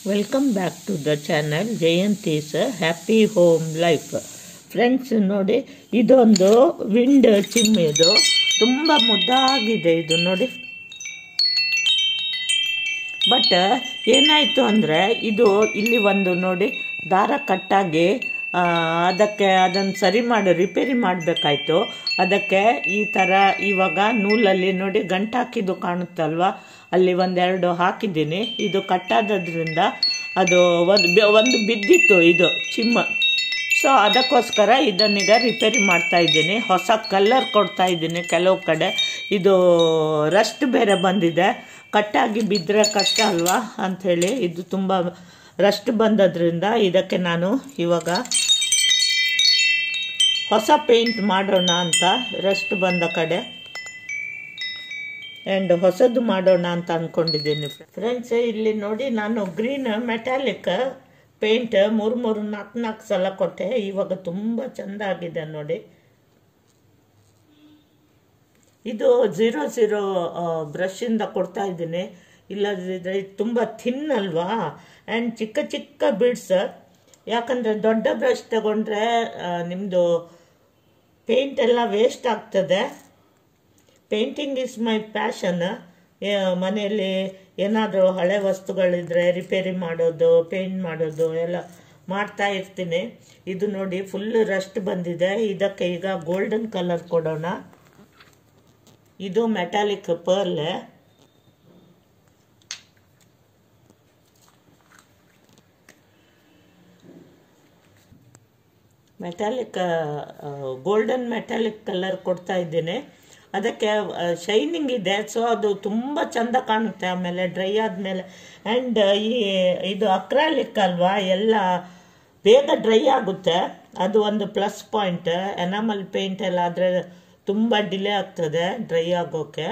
welcome back to the channel Jayanthi's happy home life friends ನೋಡಿ ಇದೊಂದು wind ಚಿಮ್ ಇದು ತುಂಬ ಮುದ್ದಾಗಿದೆ ಇದು ನೋಡಿ ಬಟ್ ಏನಾಯಿತು ಅಂದರೆ ಇದು ಇಲ್ಲಿ ಒಂದು ನೋಡಿ ದಾರ ಕಟ್ಟಾಗಿ ಆ, ಅದಕ್ಕೆ ಅದನ್ನು ಸರಿ ಮಾಡಿ ರಿಪೇರಿ ಮಾಡಬೇಕಾಯ್ತು ಅದಕ್ಕೆ ಈ ಥರ ಇವಾಗ ನೂಲಲ್ಲಿ ನೋಡಿ ಗಂಟು ಹಾಕಿದ್ದು ಕಾಣುತ್ತಲ್ವಾ ಅಲ್ಲಿ ಒಂದೆರಡು ಹಾಕಿದ್ದೀನಿ ಇದು ಕಟ್ಟಾದದ್ರಿಂದ ಅದು ಒಂದು ಬೆ- ಒಂದು ಬಿದ್ದಿತ್ತು ಇದು ಚಿಮ್ಮ ಸೊ ಅದಕ್ಕೋಸ್ಕರ ಇದನ್ನೀಗ ರಿಪೇರಿ ಮಾಡ್ತಾ ಇದ್ದೀನಿ ಹೊಸ ಕಲರ್ ಕೊಡ್ತಾ ಇದ್ದೀನಿ ಕೆಲವು ಕಡೆ ಇದು ರಸ್ಟ್ ಬೇರೆ ಬಂದಿದೆ ಕಟ್ಟಾಗಿ ಬಿದ್ದರೆ ಕಷ್ಟ ಅಲ್ವಾ ಅಂಥೇಳಿ ಇದು ತುಂಬ ರಸ್ಟ್ ಬಂದದ್ರಿಂದ ಇದಕ್ಕೆ ನಾನು ಇವಾಗ ಹೊಸ ಪೇಂಟ್ ಮಾಡೋಣ ಅಂತ ರಸ್ಟ್ ಬಂದ ಕಡೆ ಆ್ಯಂಡ್ ಹೊಸದು ಮಾಡೋಣ ಅಂತ ಅಂದ್ಕೊಂಡಿದ್ದೀನಿ ಫ್ರೆಂಡ್ಸ್ ಇಲ್ಲಿ ನೋಡಿ ನಾನು ಗ್ರೀನ್ ಮೆಟಾಲಿಕ್ ಪೇಂಟ್ ಮೂರು ಮೂರು ನಾಲ್ಕು ನಾಲ್ಕು ಸಲ ಕೊಟ್ಟೆ ಇವಾಗ ತುಂಬ ಚೆಂದ ಆಗಿದೆ ನೋಡಿ ಇದು ಝೀರೋ ಝೀರೋ ಬ್ರಷಿಂದ ಕೊಡ್ತಾ ಇದ್ದೀನಿ ಇಲ್ಲದಿದ್ದರೆ ಇದು ತುಂಬ ಥಿನ್ ಅಲ್ವಾ ಆ್ಯಂಡ್ ಚಿಕ್ಕ ಚಿಕ್ಕ ಬಿಡ್ಸ್ ಯಾಕಂದರೆ ದೊಡ್ಡ ಬ್ರಷ್ ತಗೊಂಡ್ರೆ ನಿಮ್ಮದು ಪೇಂಟ್ ಎಲ್ಲ ವೇಸ್ಟ್ ಆಗ್ತದೆ ಪೇಂಟಿಂಗ್ ಇಸ್ ಮೈ ಪ್ಯಾಷನ್ ಮನೆಯಲ್ಲಿ ಏನಾದರೂ ಹಳೆ ವಸ್ತುಗಳಿದ್ರೆ ರಿಪೇರಿ ಮಾಡೋದು ಪೇಂಟ್ ಮಾಡೋದು ಎಲ್ಲ ಮಾಡ್ತಾ ಇರ್ತೀನಿ ಇದು ನೋಡಿ ಫುಲ್ ರಸ್ಟ್ ಬಂದಿದೆ ಇದಕ್ಕೆ ಈಗ ಗೋಲ್ಡನ್ ಕಲರ್ ಕೊಡೋಣ ಇದು metallic pearl metallic golden metallic colour ಕೊಡ್ತಾ ಇದ್ದೀನಿ ಅದಕ್ಕೆ ಶೈನಿಂಗ್ ಇದೆ ಸೊ ಅದು ತುಂಬ ಚಂದ ಕಾಣುತ್ತೆ ಆಮೇಲೆ ಡ್ರೈ ಆದಮೇಲೆ ಆ್ಯಂಡ್ ಈ ಇದು ಅಕ್ರಾಲಿಕ್ ಅಲ್ವಾ ಎಲ್ಲ ಬೇಗ ಡ್ರೈ ಆಗುತ್ತೆ ಅದು ಒಂದು ಪ್ಲಸ್ ಪಾಯಿಂಟ್ ಎನಾಮಲ್ ಪೇಂಟ್ ಎಲ್ಲ ಆದರೆ ತುಂಬ ಡಿಲೇ ಆಗ್ತದೆ ಡ್ರೈ ಆಗೋಕ್ಕೆ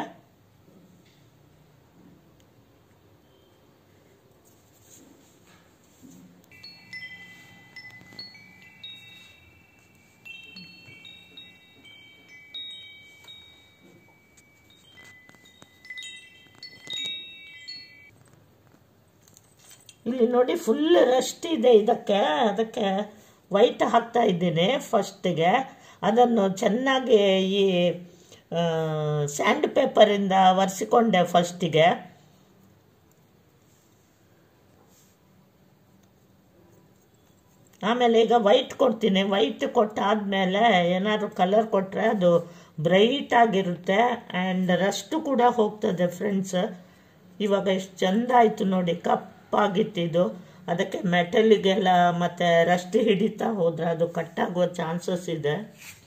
ಇಲ್ಲಿ ನೋಡಿ ಫುಲ್ ರಸ್ಟ್ ಇದೆ ಇದಕ್ಕೆ ಅದಕ್ಕೆ ವೈಟ್ ಹಾಕ್ತಾ ಇದ್ದೀನಿ ಫಸ್ಟಿಗೆ ಅದನ್ನು ಚೆನ್ನಾಗಿ ಈ ಸ್ಯಾಂಡ್ ಪೇಪರಿಂದ ಒರೆಸಿಕೊಂಡೆ ಫಸ್ಟಿಗೆ ಆಮೇಲೆ ಈಗ ವೈಟ್ ಕೊಡ್ತೀನಿ ವೈಟ್ ಕೊಟ್ಟಾದ್ಮೇಲೆ ಏನಾದ್ರು ಕಲರ್ ಕೊಟ್ಟರೆ ಅದು ಬ್ರೈಟ್ ಆಗಿರುತ್ತೆ ಆ್ಯಂಡ್ ರಸ್ಟು ಕೂಡ ಹೋಗ್ತದೆ ಫ್ರೆಂಡ್ಸ್ ಇವಾಗ ಎಷ್ಟು ಚಂದ ಆಯಿತು ನೋಡಿ ಕಪ್ಪಾಗಿತ್ತಿದು ಅದಕ್ಕೆ ಮೆಟಲಿಗೆಲ್ಲ ಮತ್ತು ರಸ್ಟ್ ಹಿಡಿತಾ ಹೋದರೆ ಅದು ಕಟ್ಟಾಗುವ ಚಾನ್ಸಸ್ ಇದೆ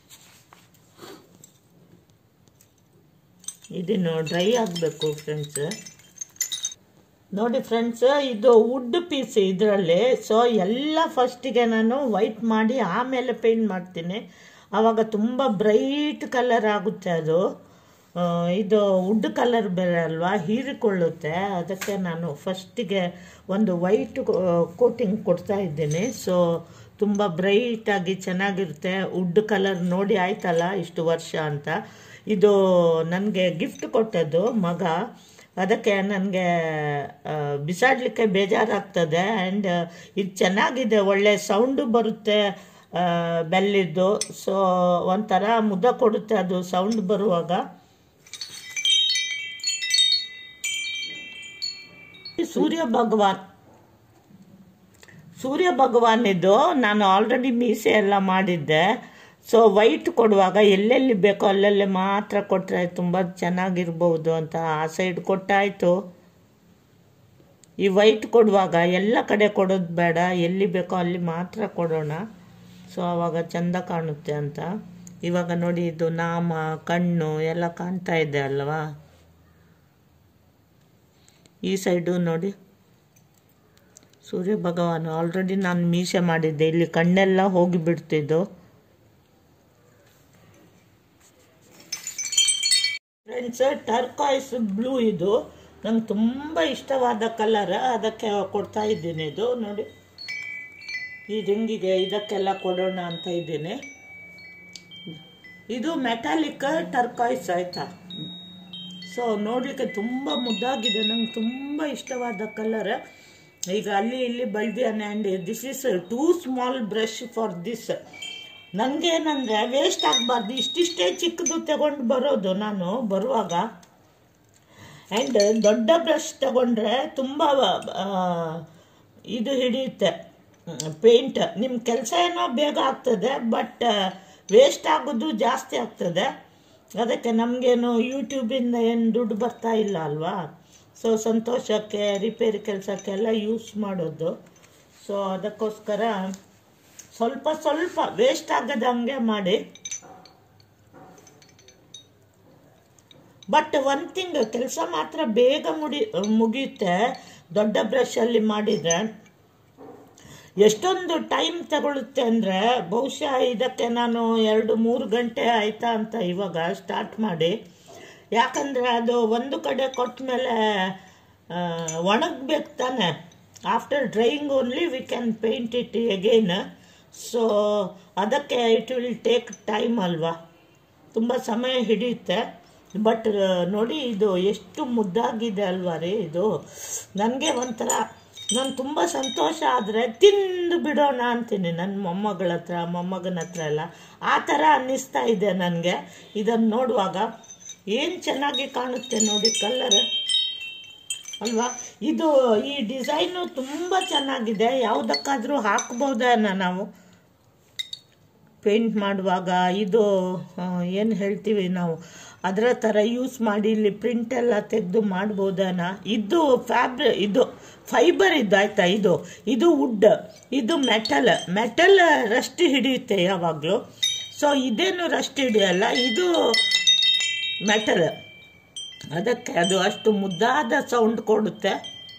ಇದನ್ನು ಡ್ರೈ ಆಗಬೇಕು ಫ್ರೆಂಡ್ಸ್ ನೋಡಿ ಫ್ರೆಂಡ್ಸ್ ಇದು ವುಡ್ ಪೀಸ್ ಇದರಲ್ಲಿ ಸೊ ಎಲ್ಲ ಫಸ್ಟಿಗೆ ನಾನು ವೈಟ್ ಮಾಡಿ ಆಮೇಲೆ ಪೇಂಟ್ ಮಾಡ್ತೀನಿ ಆವಾಗ ತುಂಬ ಬ್ರೈಟ್ ಕಲರ್ ಆಗುತ್ತೆ ಅದು ಆ, ಇದು ವುಡ್ ಕಲರ್ ಬೇರೆ ಅಲ್ವಾ ಹೀರಿಕೊಳ್ಳುತ್ತೆ ಅದಕ್ಕೆ ನಾನು ಫಸ್ಟಿಗೆ ಒಂದು ವೈಟ್ ಕೋಟಿಂಗ್ ಕೊಡ್ತಾ ಇದ್ದೀನಿ ಸೊ ತುಂಬ ಬ್ರೈಟಾಗಿ ಚೆನ್ನಾಗಿರುತ್ತೆ ವುಡ್ ಕಲರ್ ನೋಡಿ ಆಯ್ತಲ್ಲ ಇಷ್ಟು ವರ್ಷ ಅಂತ ಇದು ನನಗೆ ಗಿಫ್ಟ್ ಕೊಟ್ಟದ್ದು ಮಗ ಅದಕ್ಕೆ ನನಗೆ ಬಿಸಾಡಲಿಕ್ಕೆ ಬೇಜಾರಾಗ್ತದೆ ಆ್ಯಂಡ್ ಇದು ಚೆನ್ನಾಗಿದೆ ಒಳ್ಳೆ ಸೌಂಡು ಬರುತ್ತೆ ಆ, ಬೆಲ್ಲಿದ್ದು ಸೊ ಒಂಥರ ಮುದ ಕೊಡುತ್ತೆ ಅದು ಸೌಂಡ್ ಬರುವಾಗ ಸೂರ್ಯ ಭಗವಾನ್ ಸೂರ್ಯ ಭಗವಾನ್ ಇದು ನಾನು ಆಲ್ರೆಡಿ ಮೀಸೆ ಎಲ್ಲ ಮಾಡಿದ್ದೆ ಸೊ ವೈಟ್ ಕೊಡುವಾಗ ಎಲ್ಲೆಲ್ಲಿ ಬೇಕೋ ಅಲ್ಲೆಲ್ಲಿ ಮಾತ್ರ ಕೊಟ್ಟರೆ ತುಂಬ ಚೆನ್ನಾಗಿರ್ಬೋದು ಅಂತ ಆ ಸೈಡ್ ಕೊಟ್ಟಾಯಿತು ಈ ವೈಟ್ ಕೊಡುವಾಗ ಎಲ್ಲ ಕಡೆ ಕೊಡೋದು ಬೇಡ ಎಲ್ಲಿ ಬೇಕೋ ಅಲ್ಲಿ ಮಾತ್ರ ಕೊಡೋಣ ಸೊ ಆವಾಗ ಚಂದ ಕಾಣುತ್ತೆ ಅಂತ ಇವಾಗ ನೋಡಿ ಇದು ನಾಮ ಕಣ್ಣು ಎಲ್ಲ ಕಾಣ್ತಾ ಇದೆ ಅಲ್ವಾ ಈ ಸೈಡು ನೋಡಿ ಸೂರ್ಯ ಭಗವಾನ್ ಆಲ್ರೆಡಿ ನಾನು ಮೀಸೆ ಮಾಡಿದ್ದೆ ಇಲ್ಲಿ ಕಣ್ಣೆಲ್ಲ ಹೋಗಿ ಬಿಡ್ತಿದ್ದು ಫ್ರೆಂಡ್ಸ್ ಟರ್ಕಾಯ್ಸ್ ಬ್ಲೂ ಇದು ನಂಗೆ ತುಂಬ ಇಷ್ಟವಾದ ಕಲರ್ ಅದಕ್ಕೆ ಕೊಡ್ತಾ ಇದ್ದೀನಿ ಇದು ನೋಡಿ ಈ ರಿಂಗಿಗೆ ಇದಕ್ಕೆಲ್ಲ ಕೊಡೋಣ ಅಂತ ಇದ್ದೀನಿ ಇದು ಮೆಟಾಲಿಕ್ ಟರ್ಕಾಯ್ಸ್ ಆಯ್ತಾ ಸೊ ನೋಡಲಿಕ್ಕೆ ತುಂಬ ಮುದ್ದಾಗಿದೆ ನಂಗೆ ತುಂಬ ಇಷ್ಟವಾದ ಕಲರ್ ಈಗ ಅಲ್ಲಿ ಇಲ್ಲಿ ಬೆಳ್ದಿಯಾನೆ and this is too small brush for this ನನಗೇನಂದರೆ ವೇಸ್ಟ್ ಆಗಬಾರ್ದು ಇಷ್ಟಿಷ್ಟೇ ಚಿಕ್ಕದು ತಗೊಂಡು ಬರೋದು ನಾನು ಬರುವಾಗ ಆ್ಯಂಡ್ ದೊಡ್ಡ ಬ್ರಷ್ ತಗೊಂಡ್ರೆ ತುಂಬ ಇದು ಹಿಡಿಯುತ್ತೆ ಪೇಂಟ್ ನಿಮ್ಮ ಕೆಲಸ ಏನೋ ಬೇಗ ಆಗ್ತದೆ ಬಟ್ ವೇಸ್ಟ್ ಆಗೋದು ಜಾಸ್ತಿ ಆಗ್ತದೆ ಅದಕ್ಕೆ ನಮಗೇನು ಯೂಟ್ಯೂಬಿಂದ ಏನು ದುಡ್ಡು ಬರ್ತಾ ಇಲ್ಲ ಅಲ್ವಾ ಸೊ ಸಂತೋಷಕ್ಕೆ ರಿಪೇರಿ ಕೆಲಸಕ್ಕೆಲ್ಲ ಯೂಸ್ ಮಾಡೋದು ಸೊ ಅದಕ್ಕೋಸ್ಕರ ಸ್ವಲ್ಪ ಸ್ವಲ್ಪ ವೇಸ್ಟ್ ಆಗದಂಗೆ ಮಾಡಿ ಬಟ್ ಒನ್ ಥಿಂಗ್ ಕೆಲಸ ಮಾತ್ರ ಬೇಗ ಮುಡಿ ಮುಗಿಯುತ್ತೆ ದೊಡ್ಡ ಬ್ರಷಲ್ಲಿ ಮಾಡಿದರೆ ಎಷ್ಟೊಂದು ಟೈಮ್ ತಗೊಳುತ್ತೆ ಅಂದರೆ ಬಹುಶಃ ಇದಕ್ಕೆ ನಾನು ಎರಡು ಮೂರು ಗಂಟೆ ಆಯಿತಾ ಅಂತ ಇವಾಗ ಸ್ಟಾರ್ಟ್ ಮಾಡಿ ಯಾಕಂದರೆ ಅದು ಒಂದು ಕಡೆ ಕೊಟ್ಟ ಮೇಲೆ ಒಣಗಬೇಕು ತಾನೆ after drying only we can paint it again so ಅದಕ್ಕೆ ಇಟ್ ವಿಲ್ ಟೇಕ್ ಟೈಮ್ ಅಲ್ವಾ ತುಂಬ ಸಮಯ ಹಿಡಿಯುತ್ತೆ ಬಟ್ ನೋಡಿ ಇದು ಎಷ್ಟು ಮುದ್ದಾಗಿದೆ ಅಲ್ವಾ ರೀ ಇದು ನನಗೆ ಒಂಥರ ನಾನು ತುಂಬ ಸಂತೋಷ ಆದರೆ ತಿಂದು ಬಿಡೋಣ ಅಂತೀನಿ ನನ್ನ ಮೊಮ್ಮಗಳ ಹತ್ರ ಮೊಮ್ಮಗನ ಹತ್ರ ಎಲ್ಲ ಆ ಥರ ಅನ್ನಿಸ್ತಾ ಇದೆ ನನಗೆ ಇದನ್ನು ನೋಡುವಾಗ ಏನು ಚೆನ್ನಾಗಿ ಕಾಣುತ್ತೆ ನೋಡಿ ಕಲ್ಲರ್ ಅಲ್ವಾ ಇದು ಈ ಡಿಸೈನು ತುಂಬ ಚೆನ್ನಾಗಿದೆ ಯಾವುದಕ್ಕಾದರೂ ಹಾಕ್ಬೋದನ್ನ ನಾವು ಪೇಂಟ್ ಮಾಡುವಾಗ ಇದು ಏನು ಹೇಳ್ತೀವಿ ನಾವು ಅದರ ಥರ ಯೂಸ್ ಮಾಡಿ ಇಲ್ಲಿ ಪ್ರಿಂಟ್ ಎಲ್ಲ ತೆಗೆದು ಮಾಡ್ಬೋದನ ಇದು ಫ್ಯಾಬ್ರಿ ಇದು ಫೈಬರ್ ಇದು ಆಯ್ತಾ ಇದು ಇದು ವುಡ್ ಇದು ಮೆಟಲ್ ಮೆಟಲ್ ರಸ್ಟ್ ಹಿಡಿಯುತ್ತೆ ಯಾವಾಗಲೂ ಸೊ ಇದೇನು ರಸ್ಟ್ ಹಿಡಿಯಲ್ಲ ಇದು ಮೆಟಲ್ ಅದಕ್ಕೆ ಅದು ಅಷ್ಟು ಮುದ್ದಾದ ಸೌಂಡ್ ಕೊಡುತ್ತೆ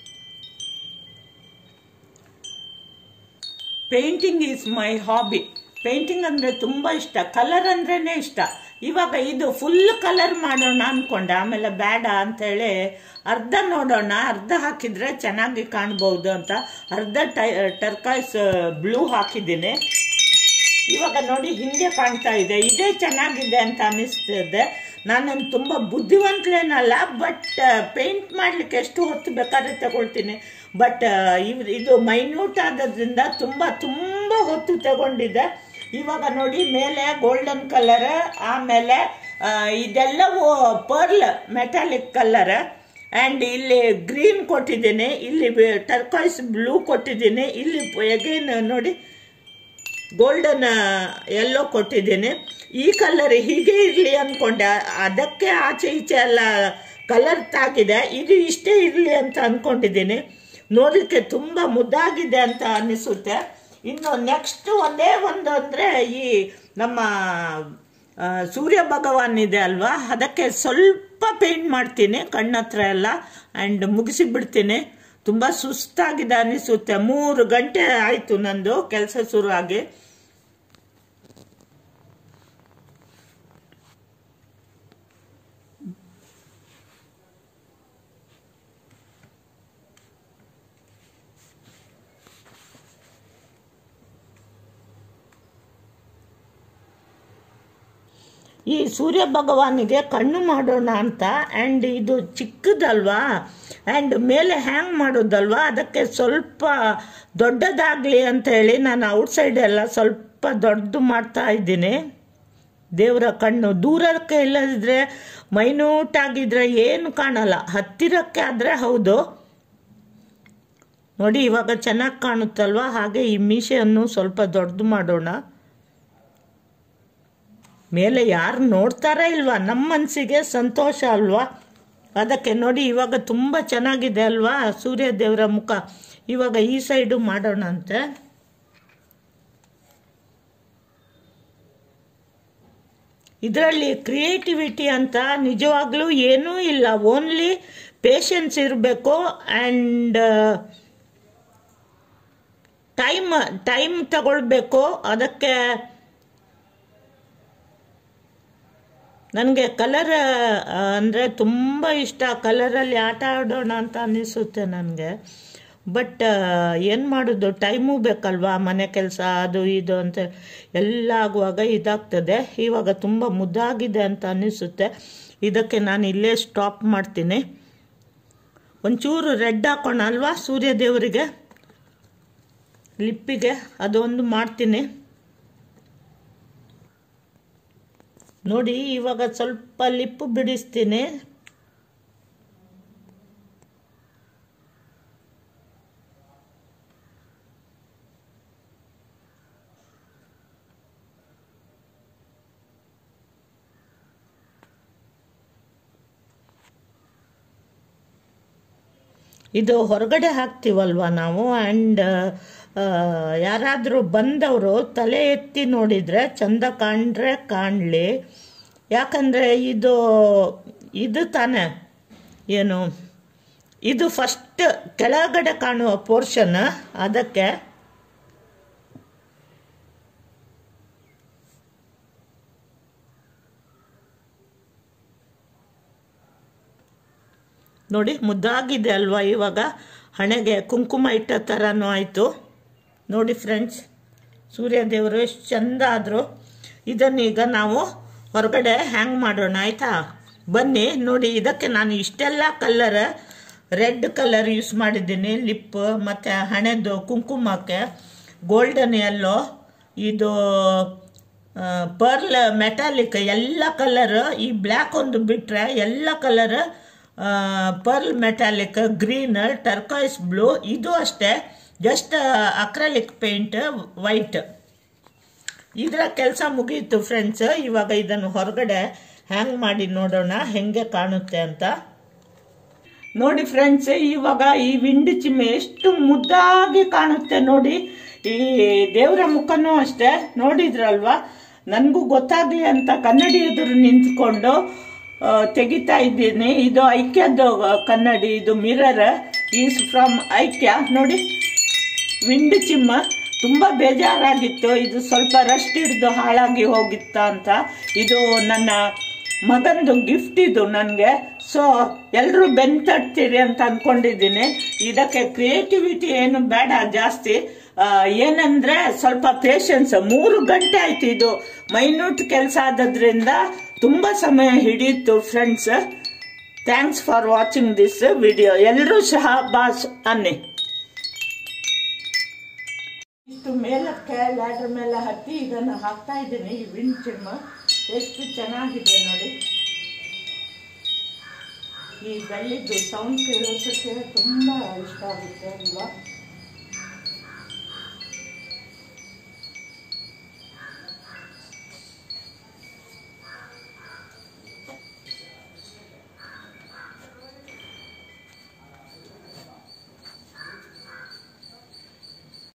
painting is my hobby painting ಅಂದರೆ ತುಂಬ ಇಷ್ಟ ಕಲರ್ ಅಂದ್ರೇ ಇಷ್ಟ ಇವಾಗ ಇದು ಫುಲ್ ಕಲರ್ ಮಾಡೋಣ ಅಂದ್ಕೊಂಡೆ ಆಮೇಲೆ ಬೇಡ ಅಂಥೇಳಿ ಅರ್ಧ ನೋಡೋಣ ಅರ್ಧ ಹಾಕಿದರೆ ಚೆನ್ನಾಗಿ ಕಾಣ್ಬೋದು ಅಂತ ಅರ್ಧ ಟೈ ಟರ್ಕಾಯ್ಸ್ ಬ್ಲೂ ಹಾಕಿದ್ದೀನಿ ಇವಾಗ ನೋಡಿ ಹಿಂಗೆ ಕಾಣ್ತಾ ಇದೆ ಇದೇ ಚೆನ್ನಾಗಿದೆ ಅಂತ ಅನ್ನಿಸ್ತಿದೆ ನಾನೇನು ತುಂಬ ಬುದ್ಧಿವಂತಲೇನಲ್ಲ ಬಟ್ ಪೇಂಟ್ ಮಾಡಲಿಕ್ಕೆ ಎಷ್ಟು ಹೊತ್ತು ಬೇಕಾದ್ರೆ ತಗೊಳ್ತೀನಿ ಬಟ್ ಇವ್ ಇದು ಮೈನ್ಯೂಟ್ ಆಗೋದ್ರಿಂದ ತುಂಬ ತುಂಬ ಹೊತ್ತು ತಗೊಂಡಿದೆ ಇವಾಗ ನೋಡಿ ಮೇಲೆ ಗೋಲ್ಡನ್ ಕಲರ್ ಆಮೇಲೆ ಇದೆಲ್ಲವೂ ಪರ್ಲ್ ಮೆಟಾಲಿಕ್ ಕಲರ್ ಆ್ಯಂಡ್ ಇಲ್ಲಿ ಗ್ರೀನ್ ಕೊಟ್ಟಿದ್ದೀನಿ ಇಲ್ಲಿ ಟರ್ಕಾಯ್ಸ್ ಬ್ಲೂ ಕೊಟ್ಟಿದ್ದೀನಿ ಇಲ್ಲಿ ಎಗೇನ್ ನೋಡಿ ಗೋಲ್ಡನ್ ಎಲ್ಲೋ ಕೊಟ್ಟಿದ್ದೀನಿ ಈ ಕಲರ್ ಹೀಗೆ ಇರಲಿ ಅಂದ್ಕೊಂಡೆ ಅದಕ್ಕೆ ಆಚೆ ಈಚೆ ಎಲ್ಲ ಕಲರ್ ತಾಗಿದೆ ಇದು ಇಷ್ಟೇ ಇರಲಿ ಅಂತ ಅಂದ್ಕೊಂಡಿದ್ದೀನಿ ನೋಡಲಿಕ್ಕೆ ತುಂಬ ಮುದ್ದಾಗಿದೆ ಅಂತ ಅನ್ನಿಸುತ್ತೆ ಇನ್ನು ನೆಕ್ಸ್ಟ್ ಒಂದೇ ಒಂದು ಅಂದರೆ ಈ ನಮ್ಮ ಸೂರ್ಯ ಭಗವಾನ್ ಇದೆ ಅಲ್ವಾ ಅದಕ್ಕೆ ಸ್ವಲ್ಪ ಪೇಂಟ್ ಮಾಡ್ತೀನಿ ಕಣ್ಣತ್ರ ಎಲ್ಲ ಆ್ಯಂಡ್ ಮುಗಿಸಿಬಿಡ್ತೀನಿ ತುಂಬ ಸುಸ್ತಾಗಿದೆ ಅನಿಸುತ್ತೆ ಮೂರು ಗಂಟೆ ಆಯಿತು ನಂದು ಕೆಲಸ ಶುರು ಆಗಿ ಈ ಸೂರ್ಯ ಭಗವಾನಿಗೆ ಕಣ್ಣು ಮಾಡೋಣ ಅಂತ ಆ್ಯಂಡ್ ಇದು ಚಿಕ್ಕದಲ್ವಾ ಆ್ಯಂಡ್ ಮೇಲೆ ಹ್ಯಾಂಗ್ ಮಾಡೋದಲ್ವಾ ಅದಕ್ಕೆ ಸ್ವಲ್ಪ ದೊಡ್ಡದಾಗಲಿ ಅಂತ ಹೇಳಿ ನಾನು ಔಟ್ಸೈಡ್ ಎಲ್ಲ ಸ್ವಲ್ಪ ದೊಡ್ಡದು ಮಾಡ್ತಾ ಇದ್ದೀನಿ ದೇವರ ಕಣ್ಣು ದೂರಕ್ಕೆ ಇಲ್ಲದಿದ್ರೆ ಮೈನ್ಯೂಟ್ ಆಗಿದ್ರೆ ಏನು ಕಾಣಲ್ಲ ಹತ್ತಿರಕ್ಕೆ ಆದರೆ ಹೌದು ನೋಡಿ ಇವಾಗ ಚೆನ್ನಾಗಿ ಕಾಣುತ್ತಲ್ವಾ ಹಾಗೆ ಈ ಮೀಸೆಯನ್ನು ಸ್ವಲ್ಪ ದೊಡ್ಡದು ಮಾಡೋಣ ಮೇಲೆ ಯಾರು ನೋಡ್ತಾರಾ ಇಲ್ವಾ ನಮ್ಮ ಮನಸ್ಸಿಗೆ ಸಂತೋಷ ಅಲ್ವಾ ಅದಕ್ಕೆ ನೋಡಿ ಇವಾಗ ತುಂಬ ಚೆನ್ನಾಗಿದೆ ಅಲ್ವಾ ಸೂರ್ಯ ದೇವರ ಮುಖ ಇವಾಗ ಈ ಸೈಡು ಮಾಡೋಣ ಅಂತೆ ಇದರಲ್ಲಿ ಕ್ರಿಯೇಟಿವಿಟಿ ಅಂತ ನಿಜವಾಗ್ಲೂ ಏನೂ ಇಲ್ಲ ಓನ್ಲಿ ಪೇಷನ್ಸ್ ಇರಬೇಕು ಆ್ಯಂಡ್ ಟೈಮ್ ಟೈಮ್ ತಗೊಳ್ಬೇಕು ಅದಕ್ಕೆ ನನಗೆ ಕಲರ್ ಅಂದರೆ ತುಂಬ ಇಷ್ಟ ಕಲರಲ್ಲಿ ಆಟ ಆಡೋಣ ಅಂತ ಅನ್ನಿಸುತ್ತೆ ನನಗೆ ಬಟ್ ಏನು ಮಾಡೋದು ಟೈಮು ಬೇಕಲ್ವಾ ಮನೆ ಕೆಲಸ ಅದು ಇದು ಅಂತ ಎಲ್ಲ ಆಗುವಾಗ ಇದಾಗ್ತದೆ ಇವಾಗ ತುಂಬ ಮುದ್ದಾಗಿದೆ ಅಂತ ಅನ್ನಿಸುತ್ತೆ ಇದಕ್ಕೆ ನಾನು ಇಲ್ಲೇ ಸ್ಟಾಪ್ ಮಾಡ್ತೀನಿ ಒಂಚೂರು ರೆಡ್ ಹಾಕೋಣ ಅಲ್ವಾ ಸೂರ್ಯ ದೇವರಿಗೆ ಲಿಪ್ಪಿಗೆ ಅದೊಂದು ಮಾಡ್ತೀನಿ ನೋಡಿ ಇವಾಗ ಸ್ವಲ್ಪ ಲಿಪ್ಪು ಬಿಡಿಸ್ತೀನಿ ಇದು ಹೊರಗಡೆ ಹಾಕ್ತೀವಲ್ವ ನಾವು ಆ್ಯಂಡ್ ಯಾರಾದರೂ ಬಂದವರು ತಲೆ ಎತ್ತಿ ನೋಡಿದರೆ ಚಂದ ಕಾಣ್ರೆ ಕಾಣಲಿ ಯಾಕಂದರೆ ಇದು ಇದು ತಾನೇ ಏನು ಇದು ಫಸ್ಟ್ ಕೆಳಗಡೆ ಕಾಣುವ ಪೋರ್ಷನ್ ಅದಕ್ಕೆ ನೋಡಿ ಮುದ್ದಾಗಿದೆ ಅಲ್ವಾ ಇವಾಗ ಹಣೆಗೆ ಕುಂಕುಮ ಇಟ್ಟ ಥರನೂ ಆಯಿತು ನೋಡಿ ಫ್ರೆಂಡ್ಸ್ ಸೂರ್ಯದೇವರು ಎಷ್ಟು ಚಂದ ಆದರು ಇದನ್ನೀಗ ನಾವು ಹೊರಗಡೆ ಹ್ಯಾಂಗ್ ಮಾಡೋಣ ಆಯಿತಾ ಬನ್ನಿ ನೋಡಿ ಇದಕ್ಕೆ ನಾನು ಇಷ್ಟೆಲ್ಲ ಕಲರ್ ರೆಡ್ ಕಲರ್ ಯೂಸ್ ಮಾಡಿದ್ದೀನಿ ಲಿಪ್ ಮತ್ತು ಹಣೆದು ಕುಂಕುಮಕ್ಕೆ ಗೋಲ್ಡನ್ ಎಲ್ಲೋ ಇದು ಪರ್ಲ್ ಮೆಟಾಲಿಕ್ ಎಲ್ಲ ಕಲರ್ ಈ ಬ್ಲ್ಯಾಕ್ ಒಂದು ಬಿಟ್ಟರೆ ಎಲ್ಲ colour pearl metallic green turquoise blue ಇದು ಅಷ್ಟೇ ಜಸ್ಟ್ ಅಕ್ರಲಿಕ್ ಪೇಂಟ್ ವೈಟ್ ಇದರ ಕೆಲಸ ಮುಗೀತು ಫ್ರೆಂಡ್ಸ್ ಇವಾಗ ಇದನ್ನು ಹೊರಗಡೆ ಹ್ಯಾಂಗ್ ಮಾಡಿ ನೋಡೋಣ ಹೆಂಗೆ ಕಾಣುತ್ತೆ ಅಂತ ನೋಡಿ ಫ್ರೆಂಡ್ಸ್ ಇವಾಗ ಈ ವಿಂಡ್ ಚಿಮ್ಮೆ ಎಷ್ಟು ಮುದ್ದಾಗಿ ಕಾಣುತ್ತೆ ನೋಡಿ ಈ ದೇವರ ಮುಖನೂ ಅಷ್ಟೇ ನೋಡಿದ್ರಲ್ವಾ ನನಗೂ ಗೊತ್ತಾಗ್ಲಿ ಅಂತ ಕನ್ನಡಿ ಎದುರು ನಿಂತ್ಕೊಂಡು ಆ, ತೆಗಿತಾ ಇದ್ದೀನಿ ಇದು ಐಕ್ಯದ್ದು ಕನ್ನಡಿ ಇದು ಮಿರರ್ ಈಸ್ ಫ್ರಮ್ ಐಕ್ಯ ನೋಡಿ ವಿಂಡ್ ಚಿಮ್ಮ ತುಂಬ ಬೇಜಾರಾಗಿತ್ತು ಇದು ಸ್ವಲ್ಪ ರಸ್ಟ್ ಹಿಡಿದು ಹಾಳಾಗಿ ಹೋಗಿತ್ತ ಅಂತ ಇದು ನನ್ನ ಮಗಂದು ಗಿಫ್ಟ್ ಇದು ನನಗೆ ಸೊ ಎಲ್ಲರೂ ಬೆನ್ ತಟ್ತೀರಿ ಅಂತ ಅಂದ್ಕೊಂಡಿದ್ದೀನಿ ಇದಕ್ಕೆ ಕ್ರಿಯೇಟಿವಿಟಿ ಏನು ಬೇಡ ಜಾಸ್ತಿ ಆ, ಏನಂದ್ರೆ ಸ್ವಲ್ಪ ಪೇಷನ್ಸ್ ಮೂರು ಗಂಟೆ ಆಯ್ತು ಇದು ಮೈನ್ಯೂಟ್ ಕೆಲಸ ಆದದ್ರಿಂದ ತುಂಬ ಸಮಯ ಹಿಡಿಯಿತು friends thanks for watching this video ಎಲ್ಲರೂ ಸಹ ಬಾಸ್ ಅನ್ನಿ ಇಷ್ಟು ಮೇಲಕ್ಕೆ ಲ್ಯಾಡರ್ ಮೇಲೆ ಹತ್ತಿ ಇದನ್ನು ಹಾಕ್ತಾ ಇದ್ದೀನಿ ಈ ವಿಂಡ್ ಚಿಮ್ ಎಷ್ಟು ಚೆನ್ನಾಗಿದೆ ನೋಡಿ ಈ ಬೆಳ್ಳಿದ್ದು ಸೌಂಡ್ ಕೇಳೋಸಕ್ಕೆ ತುಂಬ ಇಷ್ಟ ಆಗುತ್ತೆ ಅಲ್ವಾ